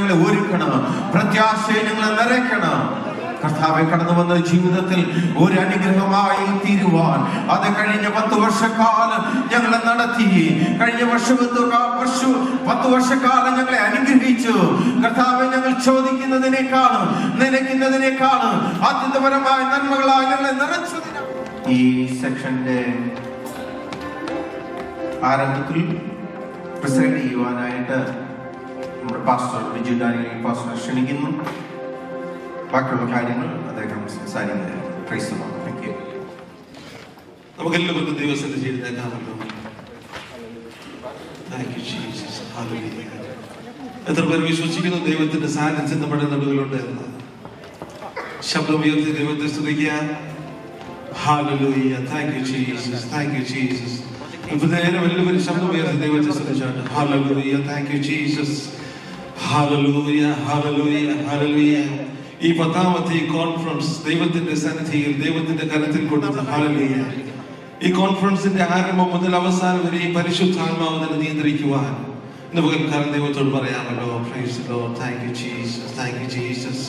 ഞങ്ങളെ ഒരുക്കണം പ്രത്യാശയെ ഞങ്ങളെ നിറയ്ക്കണം കർത്താവെ കടന്നു വന്ന ജീവിതത്തിൽ ഒരു അനുഗ്രഹമായി തീരുവാൻ അത് കഴിഞ്ഞ പത്ത് വർഷക്കാലം ഞങ്ങളെ നടത്തി കഴിഞ്ഞ വർഷം എന്തോ കാ- വർഷു പത്ത് വർഷക്കാലം ഞങ്ങളെ അനുഗ്രഹിച്ചു കർത്താവെ ഞങ്ങൾ ചോദിക്കുന്നതിനേക്കാളും നനയ്ക്കുന്നതിനേക്കാളും അത്യന്തപരമായ നന്മകളായി ഞങ്ങളെ നിറച്ചതിനാ ഈ സെക്ഷന്റെ ആരംഭത്തിൽ പ്രസന്റ് ചെയ്യുവാനായിട്ട് നമ്മുടെ പാസ്റ്റർ ബിജു ഡാനിയൽ പാസ്റ്റർ ക്ഷണിക്കുന്നു ബാക്കിയുള്ള കാര്യങ്ങൾ അദ്ദേഹം സംസാരിക്കുന്നത് ക്രൈസ്തവ താങ്ക് യു നമുക്കെല്ലാവർക്കും ദൈവത്തിന്റെ ചെയ്തേക്കാമല്ലോ Thank you, Jesus. Hallelujah. എത്ര പേർ വിശ്വസിക്കുന്നു ദൈവത്തിന്റെ സാന്നിധ്യം നമ്മുടെ നടുവിലുണ്ട് എന്ന് ശബ്ദം ഉയർത്തി ദൈവത്തെ സ്തുതിക്കാൻ hallelujah thank you Jesus thank you Jesus ഇപ്പൊ നേരെ വലിയൊരു ശബ്ദം ഉയർത്തി ദൈവത്തെ സ്തുതിച്ചാട്ട് hallelujah thank you Jesus hallelujah hallelujah hallelujah ഈ പത്താമത്തെ ഈ കോൺഫറൻസ് ദൈവത്തിന്റെ സന്നിധിയിൽ ദൈവത്തിന്റെ കരത്തിൽ കൊടുത്ത ഹാലലൂയ ഈ കോൺഫറൻസിന്റെ ആരംഭം മുതൽ അവസാനം വരെ ഈ പരിശുദ്ധാത്മാവ് തന്നെ നിയന്ത്രിക്കുവാൻ ഇന്ന് പകൽക്കാലം ദൈവത്തോട് പറയാമല്ലോ praise Lord thank you Jesus thank you Jesus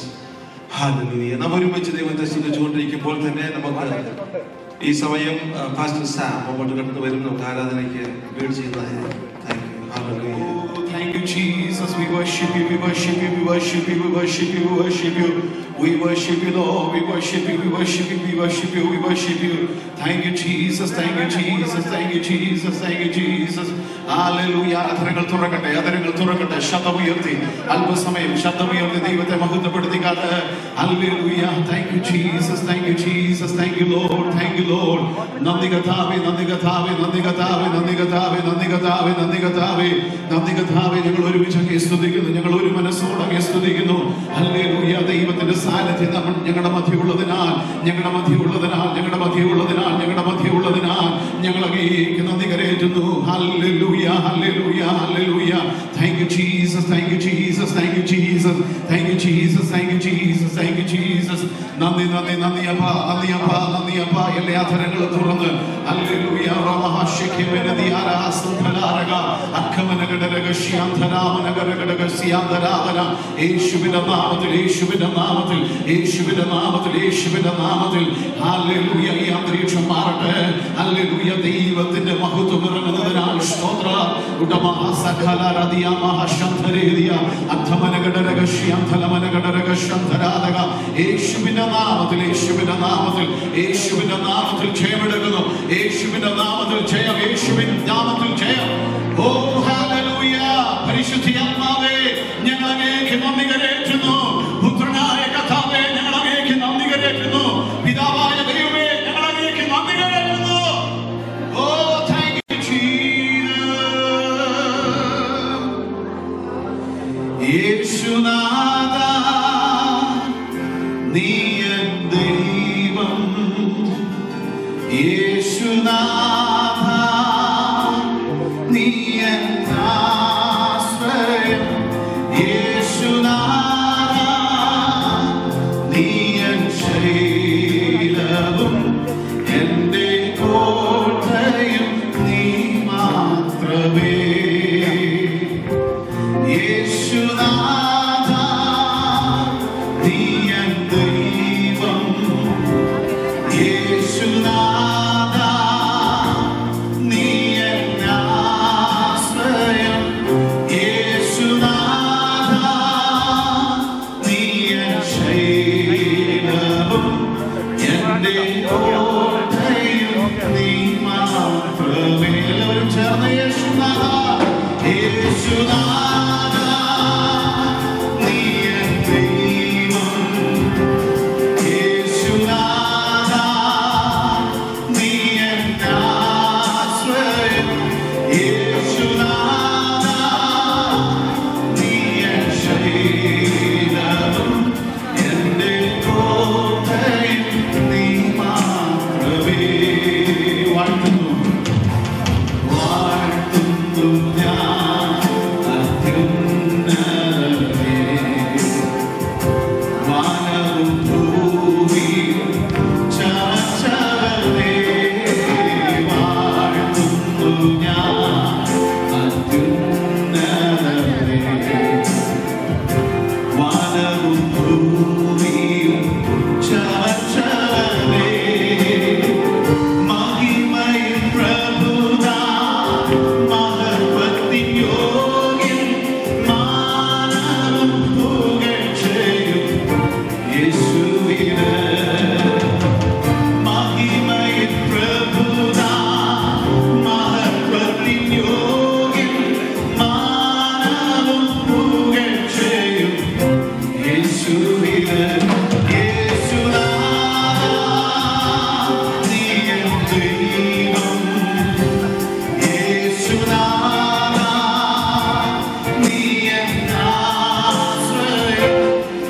hallelujah നാം ഒരുമിച്ച് ദൈവത്തെ സ്തുതിച്ചുകൊണ്ടിരിക്കുമ്പോൾ തന്നെ നമുക്ക് ഈ സമയം ആ, പാസ്റ്റർ സാം മുമ്പോട്ട് കടന്നു വരും നമുക്ക് ആരാധനയ്ക്ക് വീട് ചെയ്യുന്നതായി thank you hallelujah Thank you, Jesus. We worship you, we worship you, we worship you, we worship you, we worship you. We worship you, Lord. We worship you, we worship you, we worship you, we worship you. Thank you, Jesus. Thank you, Jesus. Thank you, Jesus. Thank you, Jesus. Hallelujah. അധരങ്ങൾ തുറക്കട്ടെ അധരങ്ങൾ തുറക്കട്ടെ ശബ്ദമുയർത്തി അല്പസമയം ശബ്ദമുയർത്തി ദൈവത്തെ മഹത്വപ്പെടുത്തിക്കാട്ട് Hallelujah. Thank you, Jesus. Thank you, Jesus. Thank you, Lord. Thank you, Lord. നന്ദി കഥാവേ നന്ദി കഥാവേ നന്ദി കഥാവേ നന്ദി കഥാവേ നന്ദി കഥാവേ നന്ദി കഥാവേ നന്ദി കഥാവേ ഞങ്ങൾ ഒരുമിച്ച് അങ്ങേ സ്തുതിക്കുന്നു ഞങ്ങൾ ഒരു മനസ്സോടെ അങ്ങേ സ്തുതിക്കുന്നു ഹല്ലേലൂയ ദൈവത്തിന്റെ സാന്നിധ്യം നമ്മൾ ഞങ്ങളുടെ മധ്യമുള്ളതിനാൽ ഞങ്ങളുടെ മധ്യമുള്ളതിനാൽ ഞങ്ങളുടെ മധ്യമുള്ളതിനാൽ ഞങ്ങളുടെ മധ്യമുള്ളതിനാൽ ഞങ്ങൾ അങ്ങേക്ക് നന്ദി കരയേറ്റുന്നു hallelujah hallelujah hallelujah thank you Jesus thank you Jesus thank you Jesus thank you Jesus thank you Jesus thank you Jesus നന്ദി നന്ദി നന്ദി അപ്പ നന്ദി അപ്പ നന്ദി അപ്പ എല്ലാ അധരങ്ങളും തുറന്ന് ഹല്ലേലൂയ റമഹശിഖിമനദി ആരാസന്ധലാരക അക്കമനഗടരക ശ്യാന്തരാമനഗരഗടക ശ്യാന്തരാധന യേശുവിന്റെ നാമത്തിൽ യേശുവിന്റെ നാമത്തിൽ യേശുവിന്റെ നാമത്തിൽ യേശുവിന്റെ നാമത്തിൽ ഹല്ലേലൂയ ഈ അന്തരീക്ഷം മാറട്ടെ ഹല്ലേലൂയ ദൈവത്തിന്റെ മഹത്വം ഇറങ്ങുന്നതിനാൽ സ്തോത്ര ഉടമഹ സകല രതിയ മഹശന്ധരേദിയ അർത്ഥമനഗടരക ശ്യാന്തലമനഗടരക ശന്ധരാധക യേശുവിന്റെ നാമത്തിൽ യേശുവിന്റെ നാമത്തിൽ യേശുവിന്റെ നാമത്തിൽ ജയമെടുക്കുന്നു യേശുവിന്റെ നാമത്തിൽ ജയം യേശുവിൻ നാമത്തിൽ ജയം ഓ ഹല്ലേലൂയ പരിശുദ്ധി ആത്മാവേ ഞങ്ങൾ അങ്ങേക്ക് നന്ദി കരേറ്റുന്നു പുത്രനായ കഥാവേ ഞങ്ങൾ അങ്ങേക്ക് നന്ദി കരേറ്റുന്നു പിതാവായ ദൈവമേ ഞങ്ങൾ അങ്ങേക്ക് നന്ദി കരേറ്റുന്നു ഓ താങ്ക് യു ജീസസ് യേശുനാഥ നീ എൻ ദൈവം യേശുനാഥ നീ എൻ ആശ്രയം യേശുനാഥ നീ എൻ ശൈലവും എൻ്റെ കോട്ടയും നീ മാത്രമേ യേശുനാഥ നീ എൻ ദൈവം യേശുനാഥ നീ എൻ ആശ്രയം യേശുനാഥ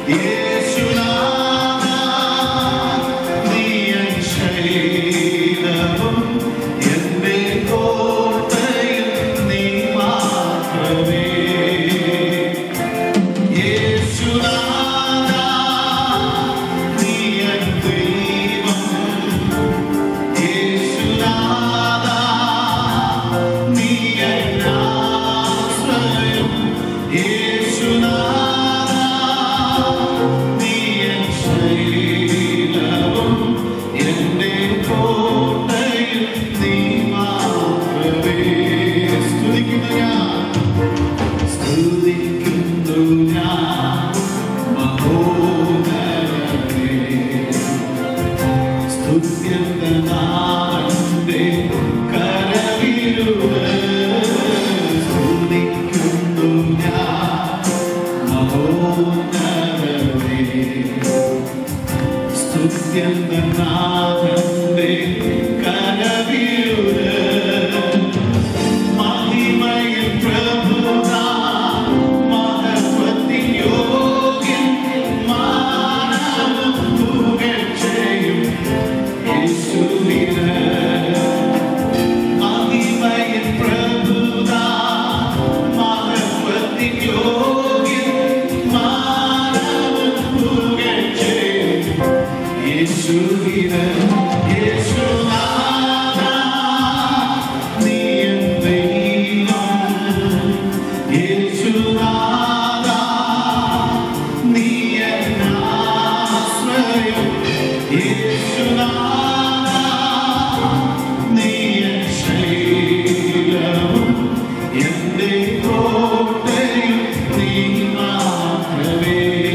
യേശുനാഥാ, നീ എൻ ശൈലവും എന്റെ കോട്ടയും നീ മാത്രമേ യേശുനാഥാ, നീ എൻ ദൈവം. യേശുനാഥാ, നീ എൻ ആശ്രയം. യേശുനാഥാ, നീ എൻ ശൈലവും എന്റെ കോട്ടയും നീ മാത്രമേ സ്തുതിക്കുന്നു ഞാൻ സ്തുതിക്കുന്നു ഞാൻ മഹോദരനെ സ്തുത്യന്തനാഥന്റെ കരവിരുത് സ്തുതിക്കുന്നു ഞാൻ മഹോദരനെ സ്തുത്യന്തനാഥന്റെ കരവിരുത് മഹിമയിൽ പ്രഭുതാ മഹത്വത്തിൻ യോഗ്യൻ മാനവും പുകഴ്ചയും യേശുവിന് മഹിമയിൽ പ്രഭുതാ മഹത്വത്തിൻ യോഗ്യൻ മാനവും പുകഴ്ചയും യേശുവിന് യേശുനാഥാ നീ എൻ ദൈവം യേശുനാഥാ നീ എൻ ആശ്രയം യേശുനാഥാ നീ എൻ ശൈലവും എന്റെ കോട്ടയും നീ മാത്രമേ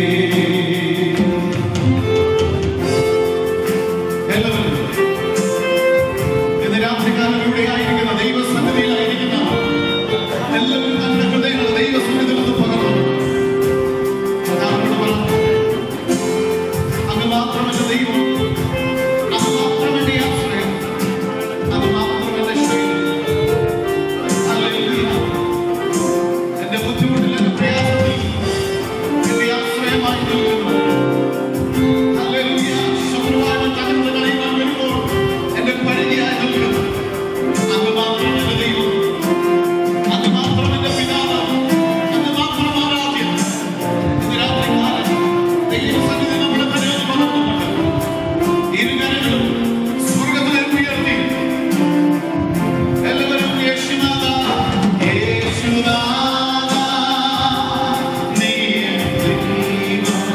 എല്ലാവരും ഇന്ന് രാത്രികാലം ഇവിടെയായിരിക്കുന്ന ദൈവസന്നിധിയിലായിരിക്കുന്ന എല്ലാവരും തങ്ങളുടെ ഹൃദയങ്ങൾ ദൈവസന്നിധിയിൽ നിന്ന് പകർന്നു കർത്താവിനോട് പറ, അങ്ങ് മാത്രമല്ല ദൈവം അങ്ങ് മാത്രമല്ല ആശ്രയം അങ്ങ് മാത്രമല്ല ശൈലം ഹല്ലേലൂയ. എന്റെ ബുദ്ധിമുട്ടിൽ എന്റെ പ്രയാസത്തിൽ എന്റെ ആശ്രയമായി നിൽക്കുന്നു ഹല്ലേലൂയ. ശത്രുവായ തകർന്ന് കളയുവാൻ വരുമ്പോൾ എന്റെ പരിചയായി നിൽക്കുന്നു. അങ്ങ് മാത്രമല്ല ദൈവം. അങ്ങ് മാത്രമല്ല പിതാവ്. അങ്ങ് മാത്രം ആരാധ്യൻ. ഇന്ന് രാത്രികാലം ദൈവസന്നിധി നമ്മുടെ തലയിൽ പകർന്നുകൊണ്ട് ഇരുകരങ്ങളും സ്വർഗ്ഗത്തിലേക്ക് ഉയർത്തി എല്ലാവരും യേശുനാഥാ, യേശുനാഥാ, നീ എൻ ദൈവം.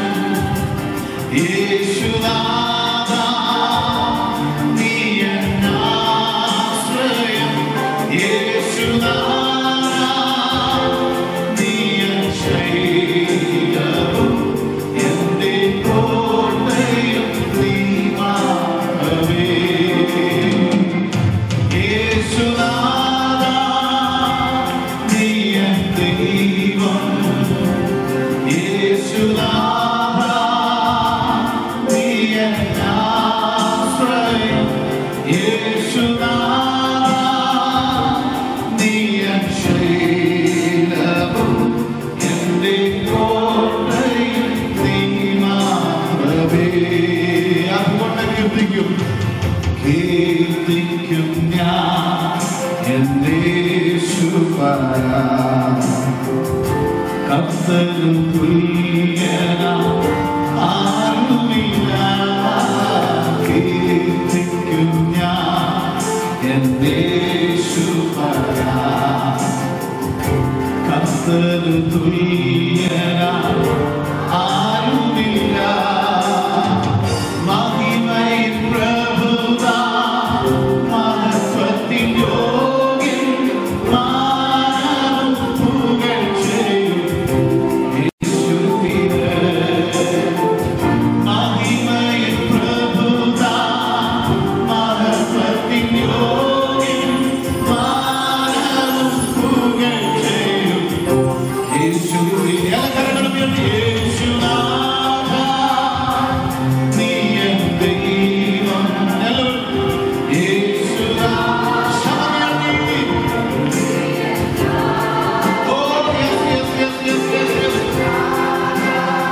യേശുനാഥാ, നീ എൻ ആശ്രയം. യേശുനാഥാ, നീ എൻ ശൈലവും എന്റെ കോട്ടയും നീ മാത്രമേ. യേശുനാഥാ, നീ എൻ ദൈവം. യേശുനാഥാ, നീ എൻ ആശ്രയം. യേശുനാഥാ, നീ എൻ ശൈലവും എന്റെ കോട്ടയും നീ മാത്രമേ. അതുകൊണ്ട് കീർത്തിക്കും കീർത്തിക്കും ഞാൻ എന്റെ യേശുപരാ കർത്തനും തുല്യനാ ആരുമില്ല. കീർത്തിക്കും ഞാൻ എന്റെ യേശുപരാ. കർത്തനും തുല്യനാ ആരുമില്ല. മഹിമയിൻ പ്രഭുതാ മഹത്വത്തിൻ യോഗ്യൻ മാനവും പുകഴ്ചയും യേശുവിന്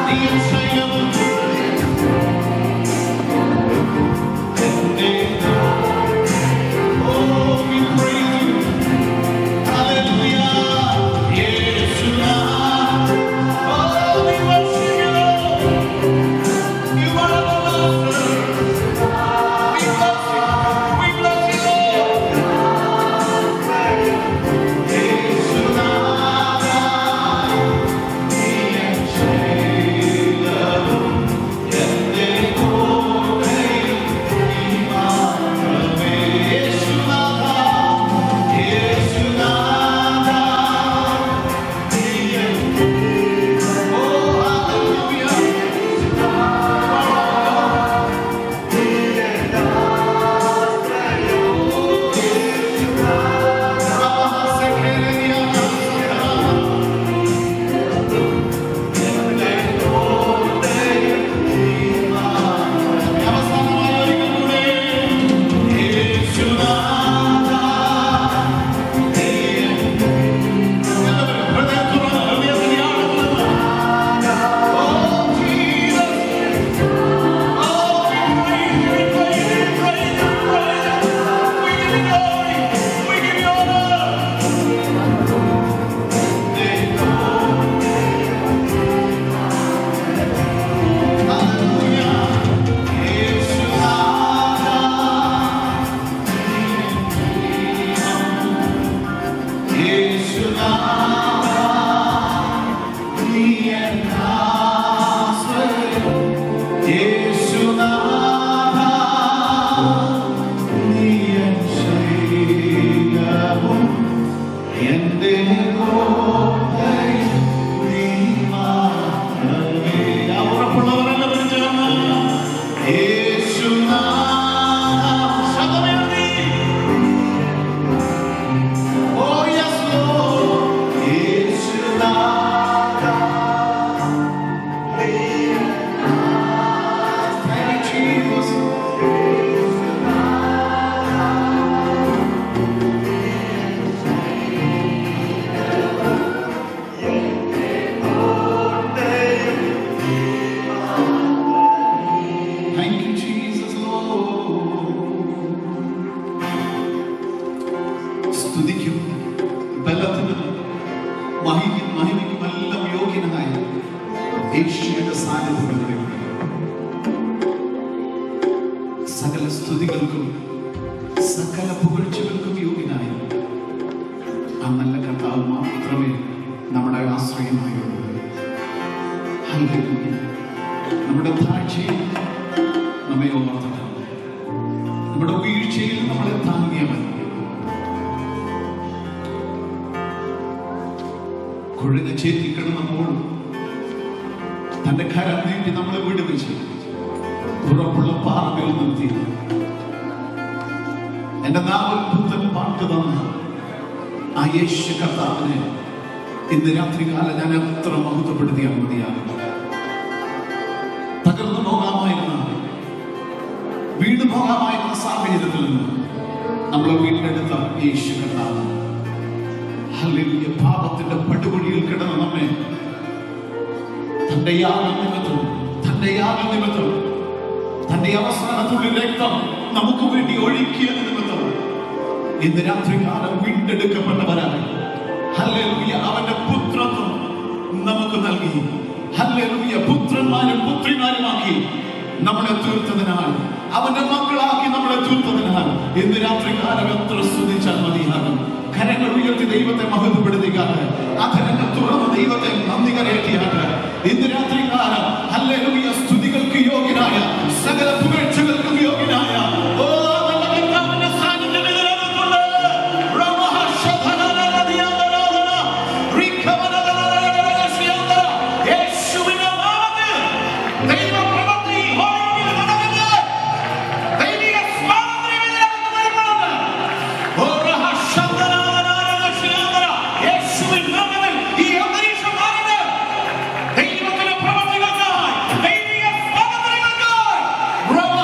സ്തുതിക്കും ബലത്തിനും മഹിമ- മഹിമയ്ക്കും എല്ലാം യോഗ്യനായ യേശുവിന്റെ സാന്നിധ്യത്തിലൂടെ സകല സ്തുതികൾക്കും സകല പുകഴ്ചകൾക്കും യോഗ്യനായ ആ നല്ല കർത്താവ് മാത്രമേ നമ്മുടെ ആശ്രയമായുള്ളൂ ഹല്ലേലൂയ. നമ്മുടെ താഴ്ചയിൽ നമ്മെ ഓർത്തണം നമ്മുടെ വീഴ്ചയിൽ നമ്മളെ താങ്ങിയവൻ കുഴഞ്ഞ ചേറ്റി കിടന്നപ്പോൾ തന്റെ കരം നീട്ടി നമ്മളെ വിടുവിച്ച് ഉറപ്പുള്ള പാറമേൽ നിർത്തി എന്റെ നാവിൽ പുത്തൻ പാട്ട് തന്ന ആ യേശു കർത്താവിനെ ഇന്ന് രാത്രികാലം ഞാൻ എത്ര മഹത്വപ്പെടുത്തിയാൽ മതിയാകും തകർന്നു പോകാമായിരുന്ന വീണു പോകാമായിരുന്ന സാഹചര്യത്തിൽ നിന്ന് നമ്മളെ വീണ്ടെടുത്ത യേശു കർത്താവ് ഹല്ലേലൂയ പാപത്തിന്റെ പടുകുഴിയിൽ കിടന്ന നമ്മെ തന്റെ യാഗം നിമിത്തം തന്റെ യാഗം നിമിത്തം തന്റെ അവസാനത്തുള്ളിൽ രക്തം നമുക്ക് വേണ്ടി ഒഴുക്കിയത് നിമിത്തം ഇന്ന് രാത്രികാലം വീണ്ടെടുക്കപ്പെട്ടവരായി ഹല്ലേലൂയ അവന്റെ പുത്രത്വം നമുക്ക് നൽകി ഹല്ലേലൂയ പുത്രന്മാരും പുത്രിമാരുമാക്കി നമ്മളെ തീർത്തതിനാൽ അവന്റെ മക്കളാക്കി നമ്മളെ തീർത്തതിനാൽ ഇന്ന് രാത്രികാലം എത്ര സ്തുതിച്ചാൽ മതിയാകും കരങ്ങൾ ഉയർത്തി ദൈവത്തെ മഹത്വപ്പെടുത്തിക്കാട്ട് അധരങ്ങൾ തുറന്ന് ദൈവത്തെ നന്ദി കരയറ്റിയാട്ട് ഇന്ന് രാത്രികാലം ഹല്ലേലൂയ സ്തുതികൾക്ക് യോഗ്യനായ സകല പുകഴ്ചകൾക്കും യോഗ്യനായ ഓ നല്ല കർത്താവിന്റെ സാന്നിധ്യം ഇതിനകത്തുണ്ട്. റമഹശധനനദിയാതനാദന, റിഖവനദനനദനശിയാന്തര. യേശുവിന്റെ നാമത്തിൽ ദൈവപ്രവൃത്തി ഭൂമിയിൽ നടക്കുന്നത്. ദൈവിക സ്വാതന്ത്ര്യം ഇതിനകത്ത് വരുന്നത്. ഓ റഹശധനനദനശിയാന്തര. യേശുവിൻ നാമത്തിൽ ഈ അന്തരീക്ഷം മാറുന്നത്. ദൈവത്തിന്റെ പ്രവൃത്തികൾക്കായി, ദൈവിക സ്വാതന്ത്ര്യങ്ങൾക്കായി. റമഹശധനനദനശിയാന്തര.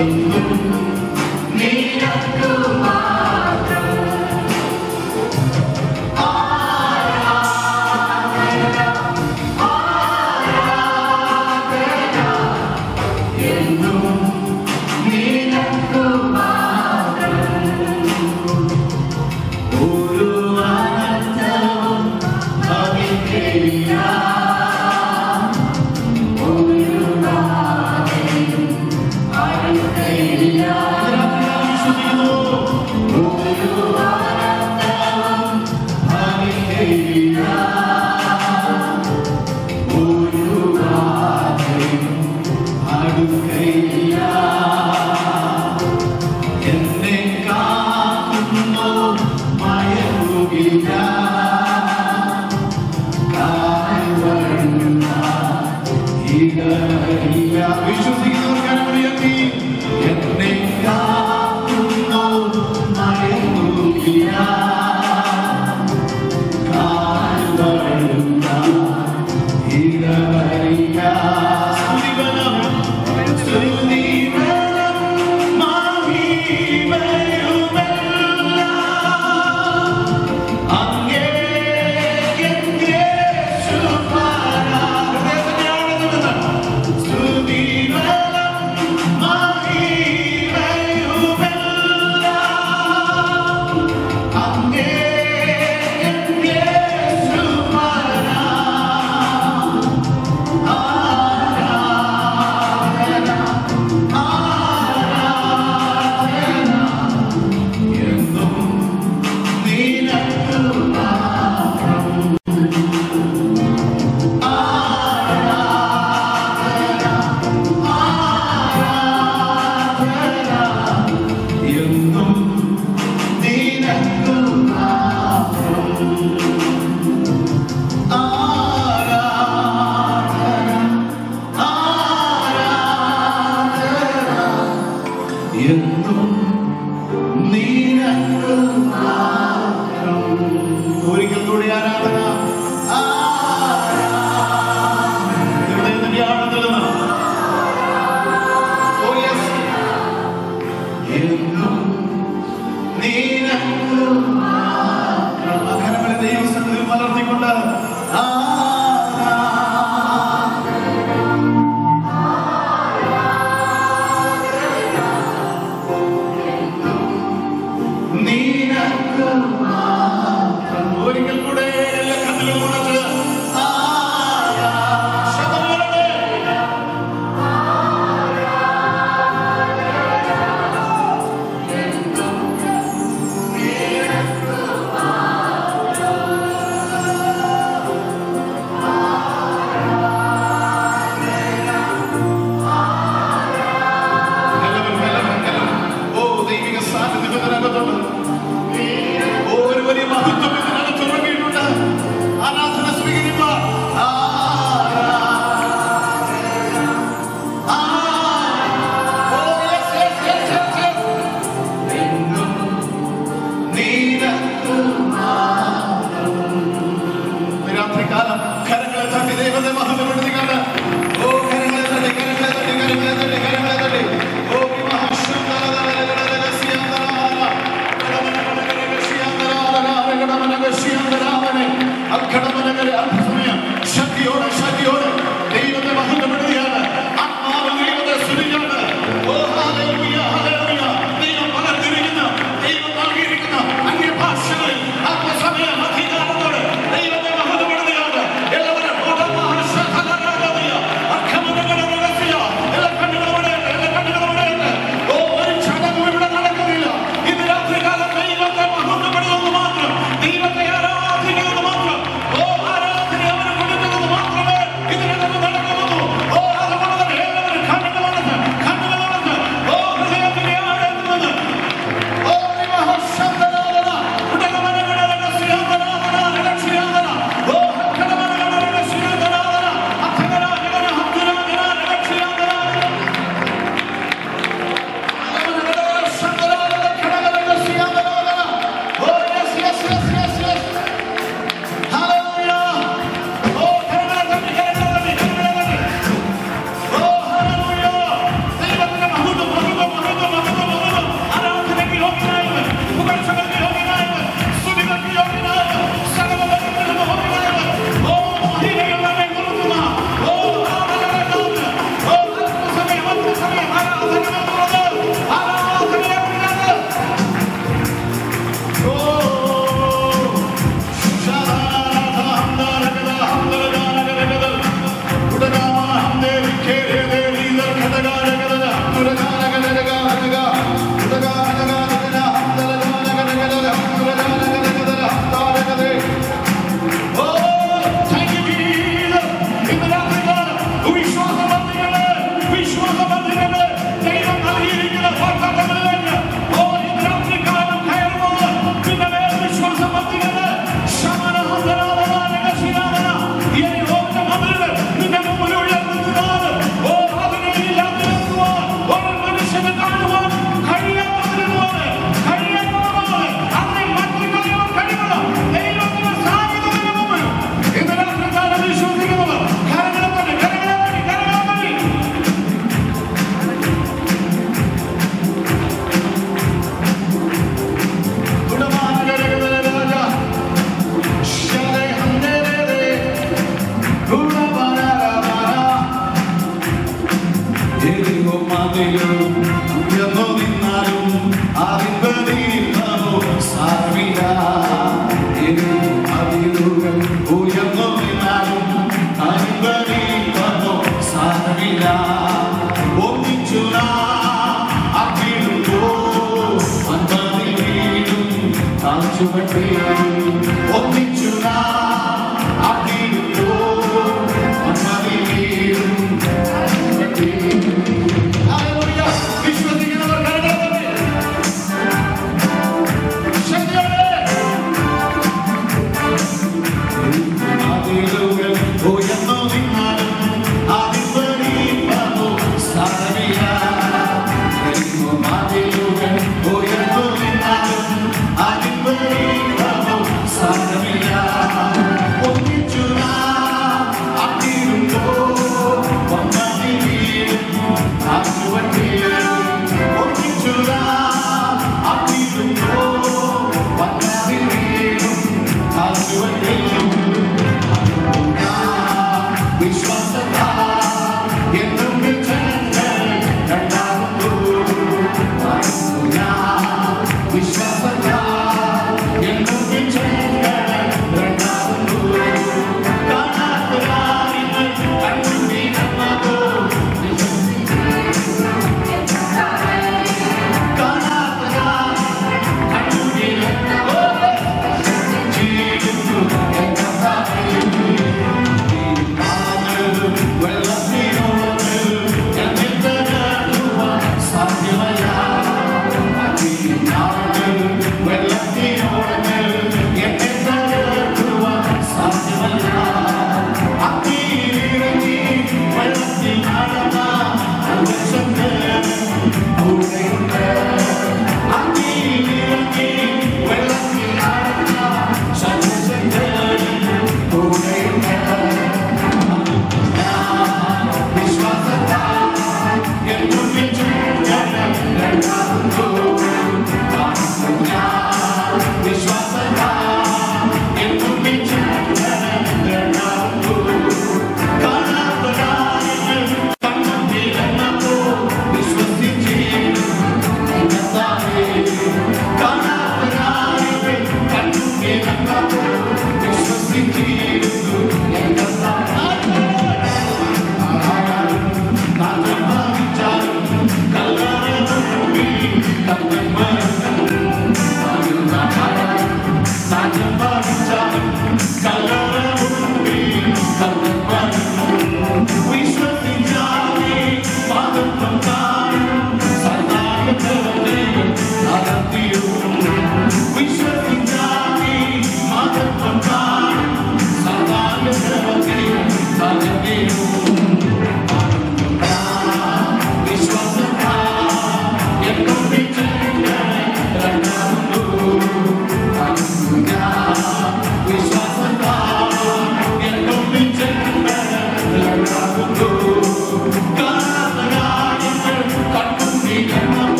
എന്നെ കാക്കുന്നു മയങ്ങുകില്ല കാൽവഴുന്ന ഇടറില്ല. വിശ്വസിക്കുന്നവർക്കാണ് ഉയർത്തി എന്നെ കാക്കുന്നു മയങ്ങുകില്ല കാൽവഴുന്ന ഇടറില്ല. സ്തുതിവനം, സ്തുതിവനം, മഹിമയുമെല്ലാം അങ്ങേ എന്റെ സുഭാന. ഹൃദയത്തിന്റെ ആഴത്തിൽ നിന്ന് സ്തുതിവനം, മഹിമയുമെല്ലാം അങ്ങേ എന്റെ സുഭാന. എന്നും നിനക്ക് എന്നും നിനക്ക് എന്നും നിനക്ക് മാത്രം. ഒരിക്കൽ കൂടി ആരാധന ആരാധന. ഹൃദയത്തിന്റെ ആഴത്തിൽ നിന്ന്. Oh, yes. എന്നും നിനക്ക് മാത്രം. അകരങ്ങളെ ദൈവസന്നിധിയിൽ മലർത്തിക്കൊണ്ട് ആരാധന. നിനക്ക് മാത്രം. ഒരിക്കൽ കൂടെ എല്ലാ കണ്ണുകളും അടച്ച് ആരാ. ശബ്ദമുയരട്ടെ.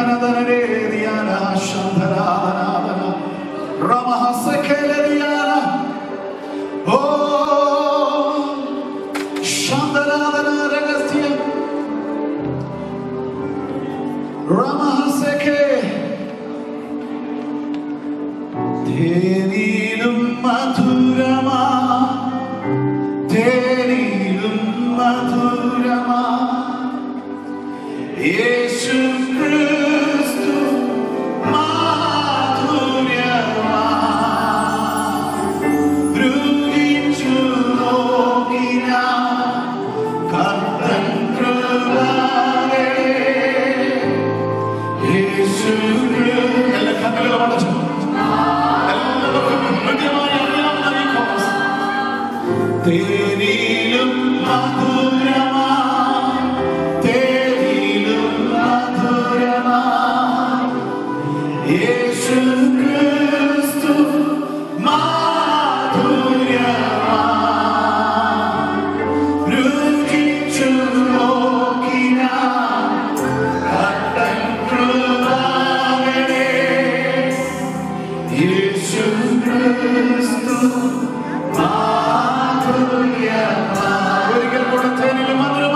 ധനധനരേ ധ്യാന ശന്ധരാധനാധന റമഹസഖേലരിയാന ഓ ശന്ധരാധന രഹസ്യം റമഹസഖേ തേനിലും മധുരമാ തേനിലും മധുരമാ യേശു ക്രിസ്തു മാധുര്യമാ രുചിച്ചു നോക്കിനാ കർത്തൻ കൃപകളെ യേശു ക്രിസ്തു എല്ലാ കണ്ണുകളും അടച്ചു എല്ലാവർക്കും ഹൃദ്യമായി അറിയാവുന്ന ഈ കോഴ്സ് തേനിലും മധുരമാ തേനിലും മധുരമാ യേശു ക്രിസ്തു മാധുരമാ രുചിച്ചു നോക്കിനാ കട്ടൻ കൃപകളെ യേശു ക്രിസ്തു മാധുര്യമാ ഒരിക്കൽ കൂടെ തേനിലും മധുരമാ